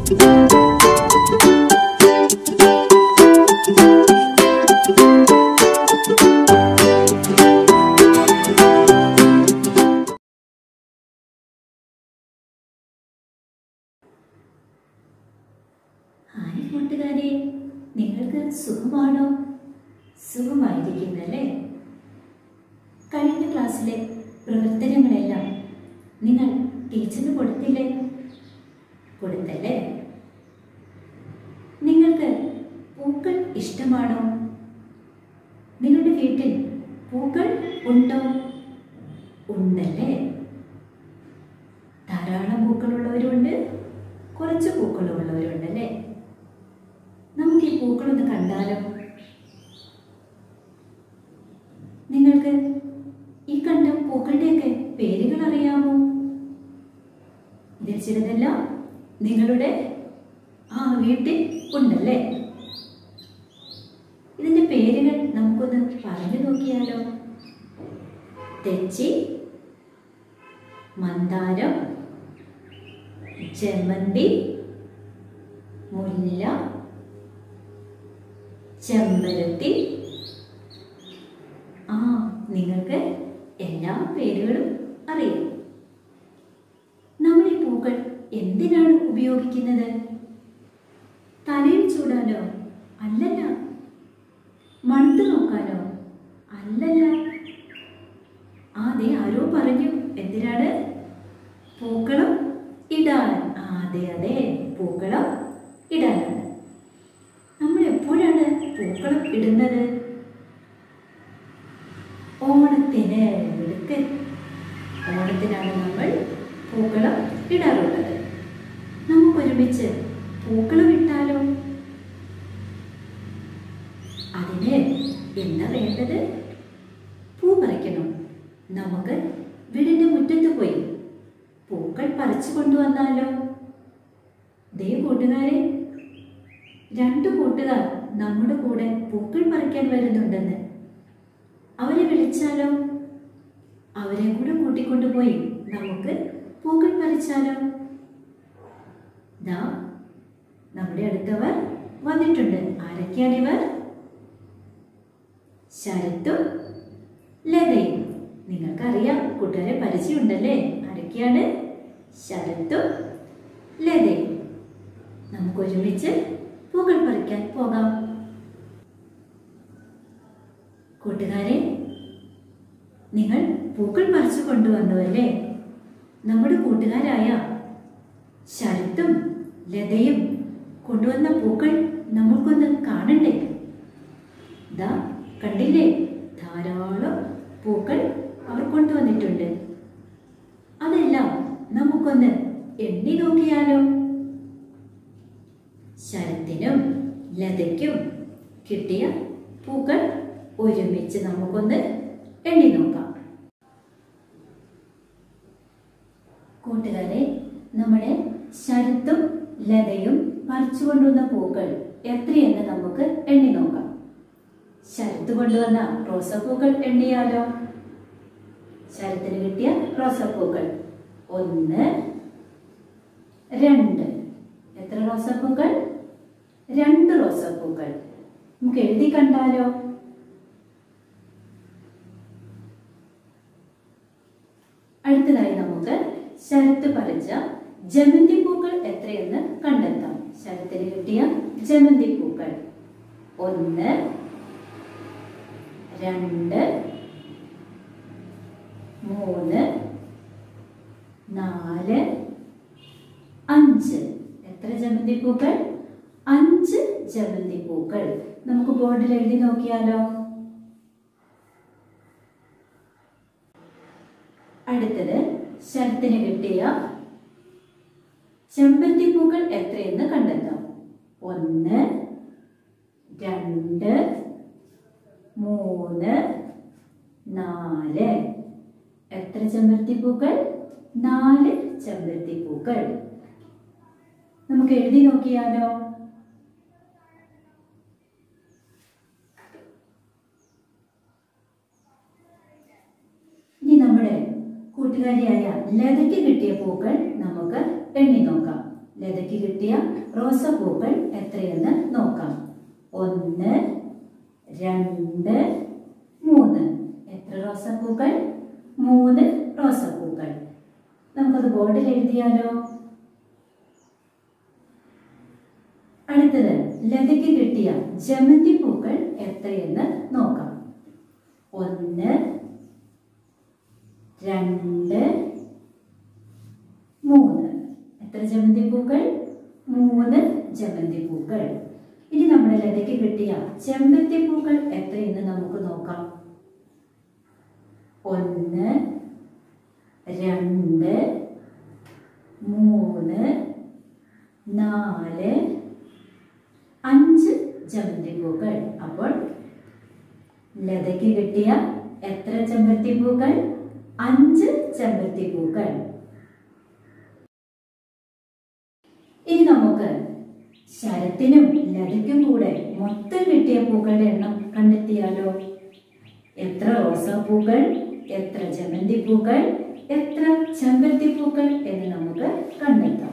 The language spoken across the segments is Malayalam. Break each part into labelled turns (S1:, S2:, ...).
S1: ഹായ് കൂട്ടുകാരെ നിങ്ങൾക്ക് സുഖമാണോ സുഖമായിരിക്കുന്നല്ലേ കഴിഞ്ഞ ക്ലാസ്സിലെ പ്രവർത്തനങ്ങളെല്ലാം നിങ്ങൾ ടീച്ചറിന് കൊടുത്തില്ലേ കൊടുത്തല്ലേ നിങ്ങൾക്ക് പൂക്കൾ ഇഷ്ടമാണോ നിങ്ങളുടെ വീട്ടിൽ പൂക്കൾ ഉണ്ടോ ഉണ്ടല്ലേ ധാരാളം പൂക്കളുള്ളവരുണ്ട് കുറച്ച് പൂക്കളുള്ളവരുണ്ടല്ലേ നമുക്ക് ഈ പൂക്കളൊന്ന് കണ്ടാലോ നിങ്ങൾക്ക് ഈ കണ്ട പൂക്കളുടെയൊക്കെ പേരുകൾ അറിയാമോ ഇതിൽ ചിലതെല്ലാം നിങ്ങളുടെ ആ വീട്ടിൽ ഉണ്ടല്ലേ ഇതിന്റെ പേരുകൾ നമുക്കൊന്ന് പറഞ്ഞു നോക്കിയാലോ തെച്ചി മന്ദാരം ജമന്തി മുല്ല ചെമ്പരത്തി ആ നിങ്ങൾക്ക് എല്ലാ പേരുകളും അറിയാം നമ്മൾ ഈ പൂക്കൾ എന്തിനാണ് ഉപയോഗിക്കുന്നത് തലയിൽ ചൂടാനോ അല്ലല്ല മണത്ത് നോക്കാനോ അല്ലല്ല ആ അതെ ആരോ പറഞ്ഞു എന്തിനാണ് പൂക്കളം ഇടാൻ ആ അതെ അതെ പൂക്കളം ഇടാനാണ് നമ്മൾ എപ്പോഴാണ് പൂക്കളം ഇടുന്നത് ഓണത്തിന് എടുക്കൽ ഓണത്തിനാണ് നമ്മൾ പൂക്കളം ഇടാറുള്ളത് നമുക്കൊരുമിച്ച് പൂക്കളം ഇട്ടാലോ അതിന് എന്താ വേണ്ടത് പൂ പറിക്കണം നമുക്ക് വീടിന്റെ മുറ്റത്ത് പോയി പൂക്കൾ പറിച്ചു കൊണ്ടുവന്നാലോ ദേ കൂട്ടുകാരെ രണ്ടു കൂട്ടുകാർ നമ്മുടെ കൂടെ പൂക്കൾ പറിക്കാൻ വരുന്നുണ്ടെന്ന് അവരെ വിളിച്ചാലോ അവരെ കൂടെ കൂട്ടിക്കൊണ്ടുപോയി നമുക്ക് പൂക്കൾ പറിച്ചാലോ ദാ നമ്മുടെ അടുത്തവർ വന്നിട്ടുണ്ട് ആരൊക്കെയാണിവർ ശരത്തും ലതയും നിങ്ങൾക്കറിയാം കൂട്ടുകാരെ പരിചയമുണ്ടല്ലേ ആരൊക്കെയാണ് ശരത്തും ലതയും നമുക്ക് ഒരുമിച്ച് പൂക്കൾ പറിക്കാൻ പോകാം കൂട്ടുകാരെ നിങ്ങൾ പൂക്കൾ പറിച്ചു കൊണ്ടുവന്നു അല്ലേ നമ്മുടെ കൂട്ടുകാരായ ശരത്തും ലതയും കൊണ്ടുവന്ന പൂക്കൾ നമ്മൾക്കൊന്ന് കാണണ്ടേ ദാ കണ്ടില്ലേ ധാരാളം പൂക്കൾ അവർ കൊണ്ടുവന്നിട്ടുണ്ട് അതെല്ലാം നമുക്കൊന്ന് എണ്ണി നോക്കിയാലോ ശരത്തിനും ലതയ്ക്കും കിട്ടിയ പൂക്കൾ ഒരുമിച്ച് നമുക്കൊന്ന് എണ്ണി നോക്കാം കൂട്ടുകാരെ നമ്മുടെ ശരത്തും ലതയും പറിച്ചു കൊണ്ടുവന്ന പൂക്കൾ എത്രയെന്ന് നമുക്ക് എണ്ണി നോക്കാം ശരത്ത് കൊണ്ടുവന്ന റോസപ്പൂക്കൾ എണ്ണിയാലോ ശരത്തിന് കിട്ടിയ റോസപ്പൂക്കൾ ഒന്ന് രണ്ട് എത്ര റോസപ്പൂക്കൾ രണ്ട് റോസപ്പൂക്കൾ നമുക്ക് എഴുതി കണ്ടാലോ അടുത്തതായി നമുക്ക് ശരത്ത് പറിച്ച ജമന്തി പൂക്കൾ എത്രയെന്ന് കണ്ടെത്താം ശരത്തിന് കിട്ടിയ ജമന്തി പൂക്കൾ ഒന്ന് രണ്ട് മൂന്ന് നാല് അഞ്ച് എത്ര ജമന്തി പൂക്കൾ അഞ്ച് ജമന്തി പൂക്കൾ നമുക്ക് ബോർഡിൽ എഴുതി നോക്കിയാലോ അടുത്തത് ശരത്തിന് കിട്ടിയ ചെമ്പരത്തി പൂക്കൾ എത്രയെന്ന് കണ്ടെത്താം ഒന്ന് രണ്ട് മൂന്ന് നാല് എത്ര ചെമ്പരത്തി പൂക്കൾ നാല് ചെമ്പരത്തി പൂക്കൾ നമുക്ക് എഴുതി നോക്കിയാലോ ഇനി നമ്മുടെ കൂട്ടുകാരിയായ ലതയ്ക്ക് കിട്ടിയ പൂക്കൾ നമുക്ക് എണ്ണി നോക്കാം ലതയ്ക്ക് കിട്ടിയ റോസപ്പൂക്കൾ എത്രയെന്ന് നോക്കാം ഒന്ന് രണ്ട് മൂന്ന് എത്ര റോസപ്പൂക്കൾ മൂന്ന് റോസപ്പൂക്കൾ നമുക്കത് ബോർഡിൽ എഴുതിയാലോ അടുത്തത് ലതയ്ക്ക് കിട്ടിയ ജമന്തി പൂക്കൾ എത്രയെന്ന് നോക്കാം ഒന്ന് രണ്ട് മൂന്ന് എത്ര ജമന്തി പൂക്കൾ മൂന്ന് ജമന്തി പൂക്കൾ ഇനി നമ്മുടെ ലതയ്ക്ക് കിട്ടിയ ചെമ്പത്തി പൂക്കൾ എത്രയെന്ന് നമുക്ക് നോക്കാം ഒന്ന് രണ്ട് മൂന്ന് നാല് അഞ്ച് ജമന്തി പൂക്കൾ അപ്പോൾ ലതയ്ക്ക് കിട്ടിയ എത്ര ചെമ്പരത്തി പൂക്കൾ അഞ്ച് ചെമ്പരത്തി പൂക്കൾ ഇനി നമുക്ക് ശരത്തിനും ലതയ്ക്കും കൂടെ മൊത്തം കിട്ടിയ പൂക്കളുടെ എണ്ണം കണ്ടെത്തിയാലോ എത്ര റോസാപ്പൂക്കൾ എത്ര ജമന്തി പൂക്കൾ എത്ര ചെമ്പരത്തി പൂക്കൾ എന്ന് നമുക്ക് കണ്ടെത്താം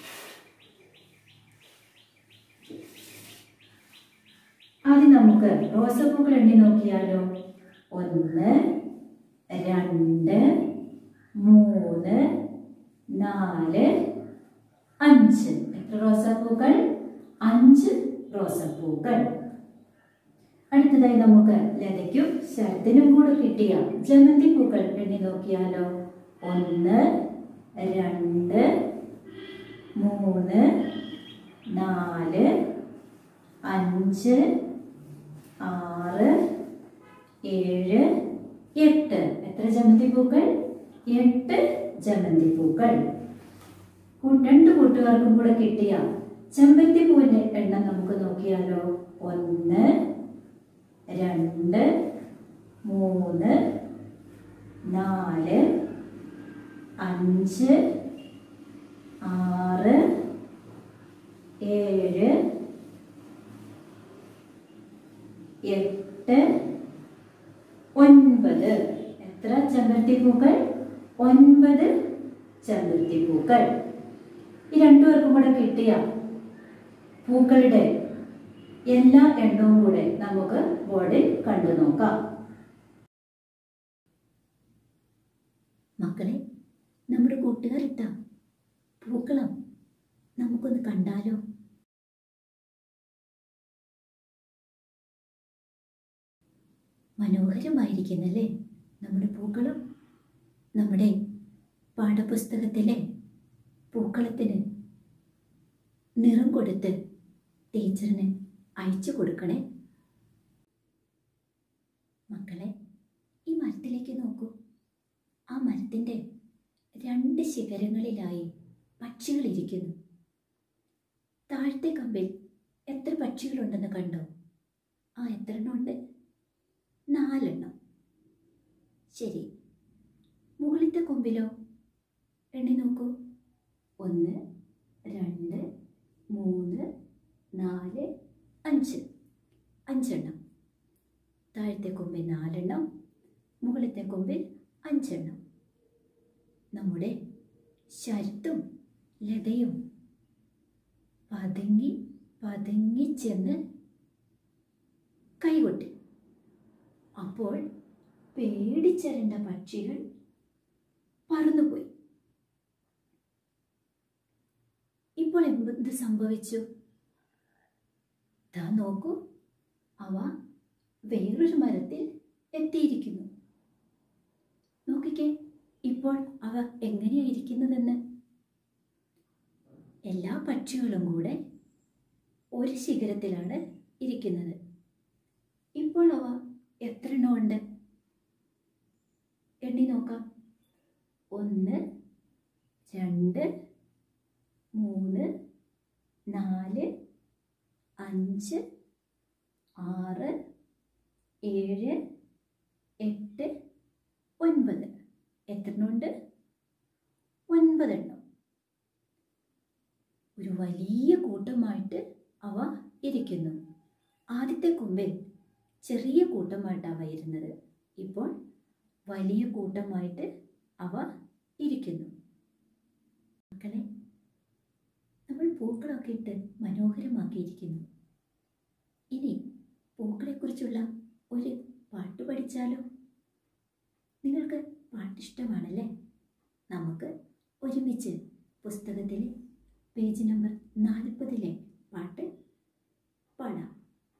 S1: ആദ്യം നമുക്ക് റോസപ്പൂക്കൾ എണ്ണി നോക്കിയാലോ ഒന്ന് രണ്ട് മൂന്ന് നാല് അഞ്ച് എത്ര റോസാപ്പൂക്കൾ അഞ്ച് റോസാപ്പൂക്കൾ അടുത്തതായി നമുക്ക് ലതയ്ക്കും ശരത്തിനും കൂടെ കിട്ടിയ ജമന്തി പൂക്കൾ എണ്ണി നോക്കിയാലോ ഒന്ന് രണ്ട് മൂന്ന് നാല് അഞ്ച് ആറ് ഏഴ് എട്ട് എത്ര ജമന്തി പൂക്കൾ എട്ട് ജമന്തി പൂക്കൾ കൂ- രണ്ട് കൂട്ടുകാർക്കും കൂടെ കിട്ടിയ ചെമ്പത്തി പൂവിന്റെ എണ്ണം നമുക്ക് നോക്കിയാലോ ഒന്ന് രണ്ട് മൂന്ന് നാല് അഞ്ച് ആറ് ഏഴ് എട്ട് ഒൻപത് എത്ര ചെമ്പരത്തി പൂക്കൾ ഒൻപത് ചെമ്പരത്തി പൂക്കൾ ഈ രണ്ടുപേർക്കും കൂടെ കിട്ടിയ പൂക്കളുടെ എല്ലാ എണ്ണവും കൂടെ നമുക്ക് ബോർഡിൽ കണ്ടു നോക്കാം
S2: മക്കളെ നമ്മുടെ കൂട്ടുകാരിട്ട പൂക്കളം നമുക്കൊന്ന് കണ്ടാലോ മനോഹരമായിരിക്കുന്നല്ലേ നമ്മുടെ പൂക്കളം നമ്മുടെ പാഠപുസ്തകത്തിലെ പൂക്കളത്തിന് നിറം കൊടുത്ത് ടീച്ചറിന് അയച്ചു കൊടുക്കണേ മക്കളെ ഈ മരത്തിലേക്ക് നോക്കൂ ആ മരത്തിൻ്റെ രണ്ട് ശിഖരങ്ങളിലായി പക്ഷികൾ ഇരിക്കുന്നു താഴത്തെ കമ്പിൽ എത്ര പക്ഷികളുണ്ടെന്ന് കണ്ടോ ആ എത്ര എണ്ണം ഉണ്ട് നാലെണ്ണം ശരി മുകളിലത്തെ കൊമ്പിലോ എണ്ണി നോക്കൂ ഒന്ന് രണ്ട് മൂന്ന് നാല് അഞ്ച് അഞ്ചെണ്ണം താഴത്തെ കൊമ്പിൽ നാലെണ്ണം മുകളിലത്തെ കൊമ്പിൽ അഞ്ചെണ്ണം നമ്മുടെ ശരത്തും ലതയും പതുങ്ങി പതുങ്ങി ചെന്ന് കൈകൊട്ടി അപ്പോൾ പേടിച്ചരണ്ട പക്ഷികൾ പറന്നുപോയി ഇപ്പോൾ എന്ത് സംഭവിച്ചു ദാ നോക്കൂ അവ വേറൊരു മരത്തിൽ എത്തിയിരിക്കുന്നു നോക്കിക്കേ ഇപ്പോൾ അവ എങ്ങനെയായിരിക്കുന്നതെന്ന് എല്ലാ പക്ഷികളും കൂടെ ഒരു ശിഖരത്തിലാണ് ഇരിക്കുന്നത് ഇപ്പോൾ അവ എത്ര എണ്ണം ഉണ്ട് എണ്ണി നോക്കാം ഒന്ന് രണ്ട് മൂന്ന് നാല് അഞ്ച് ആറ് ഏഴ് എട്ട് ഒൻപത് എത്ര എണ്ണമുണ്ട് ഒൻപതെണ്ണം ഒരു വലിയ കൂട്ടമായിട്ട് അവ ഇരിക്കുന്നു ആദ്യത്തെ കൊമ്പിൽ ചെറിയ കൂട്ടമായിട്ട് അവ ഇരുന്നത് ഇപ്പോൾ വലിയ കൂട്ടമായിട്ട് അവ ഇരിക്കുന്നു മക്കളെ പൂക്കളൊക്കെ ഇട്ട് മനോഹരമാക്കിയിരിക്കുന്നു ഇനി പൂക്കളെക്കുറിച്ചുള്ള ഒരു പാട്ട് പഠിച്ചാലോ നിങ്ങൾക്ക് പാട്ടിഷ്ടമാണല്ലേ നമുക്ക് ഒരുമിച്ച് പുസ്തകത്തിലെ പേജ് നമ്പർ നാൽപ്പതിലെ പാട്ട് പാടാം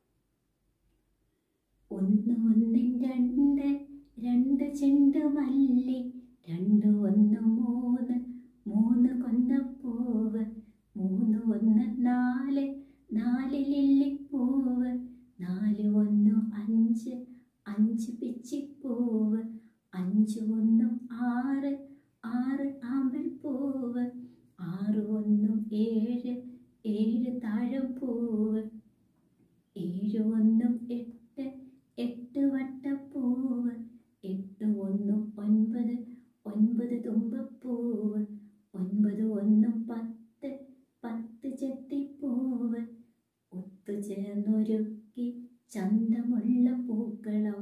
S2: ഒന്ന് ഒന്നിൻ രണ്ട് രണ്ട് ചെണ്ട് മല്ലി രണ്ട് ഒന്ന് മൂന്ന് മൂന്ന് കൊന്നപ്പൂവ് മൂന്ന് ഒന്ന് നാല് നാല് ലില്ലിപ്പൂവ് നാല് ഒന്ന് അഞ്ച് അഞ്ച് പിച്ചിപ്പൂവ് അഞ്ച് ഒന്നും ആറ് ആറ് ആമ്പൽപ്പൂവ് ആറ് ഒന്നും ഏഴ് ഏഴ് താഴമ്പൂവ് ഏഴ് ഒന്നും എട്ട് എട്ട് വട്ടപ്പൂവ് എട്ട് ഒന്നും ഒൻപത് ഒൻപത് തുമ്പപ്പൂവ് ഒൻപത് ഒന്നും പത്ത് പത്ത് ചെത്തിപ്പൂവ് ഒത്തുചേർന്നൊരുക്കി ചന്തമുള്ള പൂക്കളം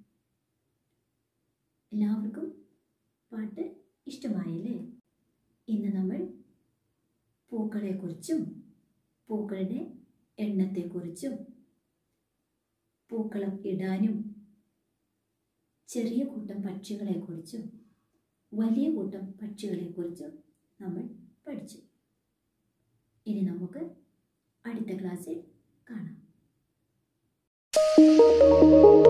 S2: എല്ലാവർക്കും പാട്ട് ഇഷ്ടമായല്ലേ ഇന്ന് നമ്മൾ പൂക്കളെക്കുറിച്ചും പൂക്കളുടെ എണ്ണത്തെക്കുറിച്ചും പൂക്കളം ഇടാനും ചെറിയ കൂട്ടം പക്ഷികളെക്കുറിച്ചും വലിയ കൂട്ടം പക്ഷികളെക്കുറിച്ചും നമ്മൾ പഠിച്ചു ഇനി നമുക്ക് അടുത്ത ക്ലാസ്സിൽ കാണാം